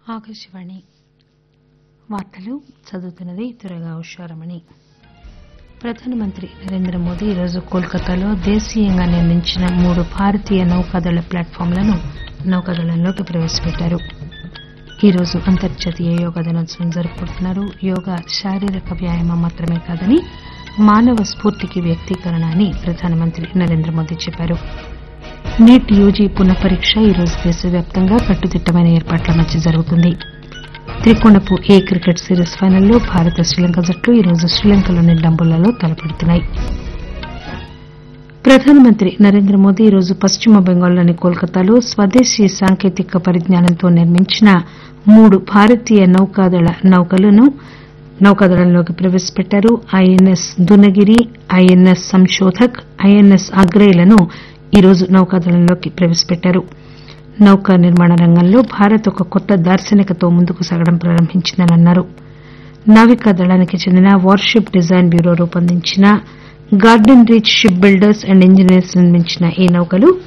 ఆకాశవాణి వార్తలు చదువుతున్నది త్వరగా ఉషారమణి ప్రధానమంత్రి నరేంద్ర మోదీ ఈరోజు కోల్కతాలో దేశీయంగా నిర్మించిన మూడు భారతీయ నౌకాదళ ప్లాట్ఫామ్లను నౌకాదళంలోకి ప్రవేశపెట్టారు ఈరోజు అంతర్జాతీయ యోగా దినోత్సవం జరుపుకుంటున్నారు యోగా శారీరక వ్యాయామం మాత్రమే కాదని మానవ స్ఫూర్తికి వ్యక్తీకరణ అని ప్రధానమంత్రి నరేంద్ర మోదీ చెప్పారు నీట్ యూజీ పునఃపరీక్ష ఈరోజు దేశవ్యాప్తంగా కట్టుదిట్టమైన ఏర్పాట్ల మధ్య జరుగుతుంది త్రికోణపు ఏ క్రికెట్ సిరీస్ ఫైనల్లో భారత శ్రీలంక జట్లు ఈరోజు శ్రీలంకలోని డంబుల్లలో తలపడుతున్నాయి ప్రధానమంత్రి నరేంద్ర మోదీ ఈరోజు పశ్చిమ బెంగాల్లోని కోల్కతాలో స్వదేశీ సాంకేతిక పరిజ్ఞానంతో నిర్మించిన మూడు భారతీయ నౌకాదళ నౌకలను నౌకాదళంలోకి ప్రవేశపెట్టారు INS Dunagiri INS Samshodhak INS అగ్రేలను ఈరోజు నౌకాదళంలోకి ప్రవేశపెట్టారు నౌకా నిర్మాణ రంగంలో భారత్ ఒక కొత్త దార్శనికతతో ముందుకు సాగడం ప్రారంభించిందని అన్నారు నావికా దళానికి చెందిన వార్షిప్ డిజైన్ బ్యూరో రూపొందించిన garden reach ship builders and engineers నిర్మించిన ఈ నౌకలు